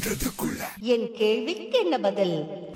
என் கேள்விக்கு என்ன பதில்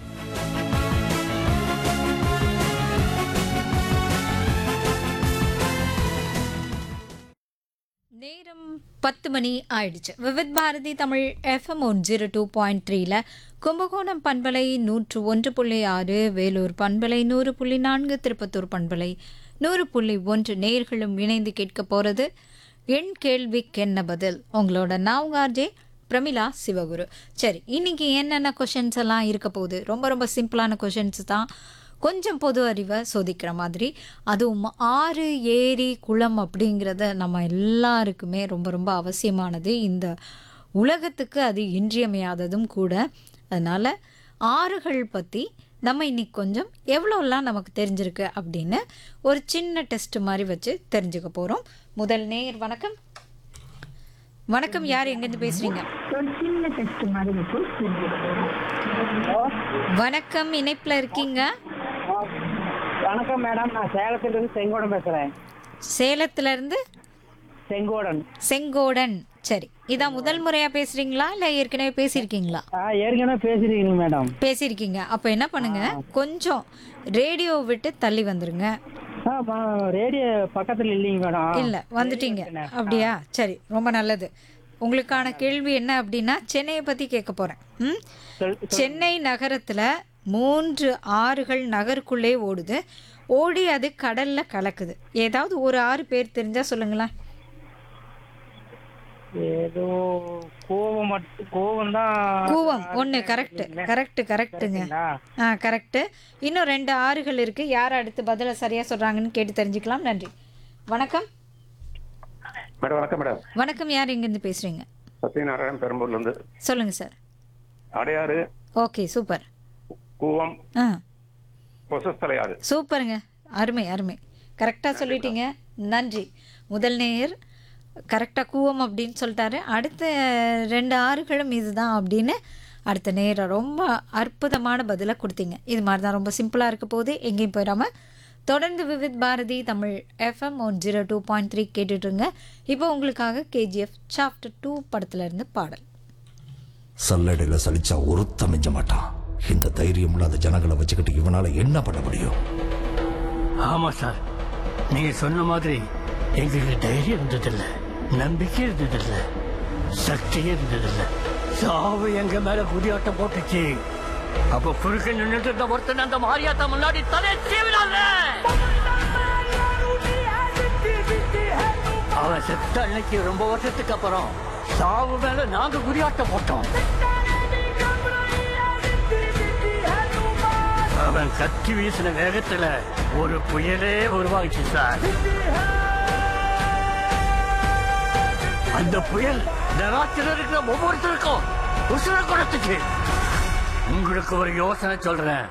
நேரம் பத்து மணி ஆயிடுச்சு Vividh Bharati Tamil FM one zero two point த்ரீல கும்பகோணம் பண்பலை நூற்று ஒன்று புள்ளி ஆறு வேலூர் பண்பலை நூறு புள்ளி நான்கு திருப்பத்தூர் பண்பலை நூறு புள்ளி ஒன்று நேர்களும் இணைந்து கேட்க போகிறது என் கேள்விக்கு என்ன பதில் உங்களோட நான் உங்க ஆர்ஜே பிரமிளா சிவகுரு சரி இன்னைக்கு என்னென்ன கொஷின்ஸ் எல்லாம் இருக்க போகுது ரொம்ப ரொம்ப சிம்பிளான கொஷின்ஸ் தான் கொஞ்சம் பொது அறிவை சோதிக்கிற மாதிரி அதுவும் ஆறு ஏரி குளம் அப்படிங்கிறத நம்ம எல்லாருக்குமே ரொம்ப ரொம்ப அவசியமானது இந்த உலகத்துக்கு அது இன்றியமையாததும் கூட அதனால் ஆறுகள் பற்றி நம்ம இன்னைக்கு கொஞ்சம் எவ்வளோலாம் நமக்கு தெரிஞ்சிருக்கு அப்படின்னு ஒரு சின்ன டெஸ்ட் மாதிரி வச்சு தெரிஞ்சுக்க போகிறோம் முதல் நேர் வணக்கம் வணக்கம் யார் எங்கேருந்து பேசுகிறீங்க ஒரு சின்ன டெஸ்ட் மாதிரி வச்சு தெரிஞ்சுக்கிறோம் வணக்கம் இணைப்பில் இருக்கீங்க வணக்கம் மேடம் நான் சேலத்துல இருந்து செங்கோடன் பேசுறேன் சேலத்துலேருந்து செங்கோடன் செங்கோடன் சரி இதான் முதல் முறையா பேசுறீங்களா இல்ல ஏற்கனவே பேசியிருக்கீங்களா ஆ ஏற்கனவே பேசிருக்கீங்க மேடம் பேசியிருக்கீங்க அப்போ என்ன பண்ணுங்க கொஞ்சம் ரேடியோ விட்டு தள்ளி வந்துருங்க ஆ ப- ரேடியோ பக்கத்துல இல்லைங்க மேடம் இல்ல வந்துட்டீங்க அப்படியா சரி ரொம்ப நல்லது உங்களுக்கான கேள்வி என்ன அப்படின்னா சென்னையை பத்தி கேட்க போறேன் ம்? சொல்- சென்னை நகரத்துல மூன்று ஆறுகள் நகருக்குள்ளே ஓடுது ஓடி அது கடல்ல கலக்குது ஏதாவது ஒரு ஆறு பேர் தெரிஞ்சா சொல்லுங்களேன் ஏதோ கோவம் மட்டும் கோவம் தான் கூவம் ஒன்று கரெக்ட் கரெக்ட் கரெக்ட்டுங்க ஆ கரெக்டு இன்னும் ரெண்டு ஆறுகள் இருக்கு யார் அடுத்து பதிலை சரியா சொல்றாங்கன்னு கேட்டு தெரிஞ்சுக்கலாம் நன்றி வணக்கம் மேடம் வணக்கம் மேடம் வணக்கம் யார் எங்கேருந்து பேசுறீங்க சத்யநாராயணன் பெரம்பூர்ல இருந்து சொல்லுங்க sir Adyar okay super Cooum ஆ பொசஸ்தலையாறு சூப்பருங்க அருமை அருமை கரெக்டாக சொல்லிட்டீங்க நன்றி முதல் நேயர் கரெக்டாக கூவம் அப்படின்னு சொல்லிட்டாரு அடுத்த ரெண்டு ஆறுகளும் இதுதான் அப்படின்னு அடுத்த நேரம் ரொம்ப அற்புதமான பதிலை கொடுத்தீங்க இது மாதிரி தான் ரொம்ப சிம்பிளாக இருக்க போது எங்கேயும் போயிடாம தொடர்ந்து Vividh Bharati Tamil FM one zero two point three கேட்டுட்ருங்க இப்போ உங்களுக்காக கேஜிஎஃப் சாப்டர் டூ படத்துல இருந்து பாடல் சல்லடையில சலிச்சா ஒருத்த மிஞ்ச மாட்டான் இந்த தைரியம் இல்லாத ஜனங்களை வச்சுக்கிட்டு இவனால என்ன பண்ண முடியும் ஆமா சார் நீங்க சொன்ன மாதிரி எங்களுக்கு தைரியம் இருந்ததில்ல நம்பிக்கை இருந்ததில்ல சக்தியே இருந்ததில்ல சாவு எங்க மேல குதியாட்டம் போட்டுச்சு அப்ப குறுக்க நின்னுட்டு இருந்த ஒருத்தன் அந்த மாரியாத்தா முன்னாடி தலை சீவினாங்க அவன் செத்த அன்னைக்கு ரொம்ப வருஷத்துக்கு அப்புறம் சாவு மேல நாங்க குதியாட்டம் போட்டோம் அவன் கத்தி வீசின வேகத்துல ஒரு புயலே உருவாகிச்சு சார் அந்த புயல் நராட்சியில் இருக்கிற ஒவ்வொருத்தருக்கும் உசுர கொடுத்துச்சு உங்களுக்கு ஒரு யோசனை சொல்றேன்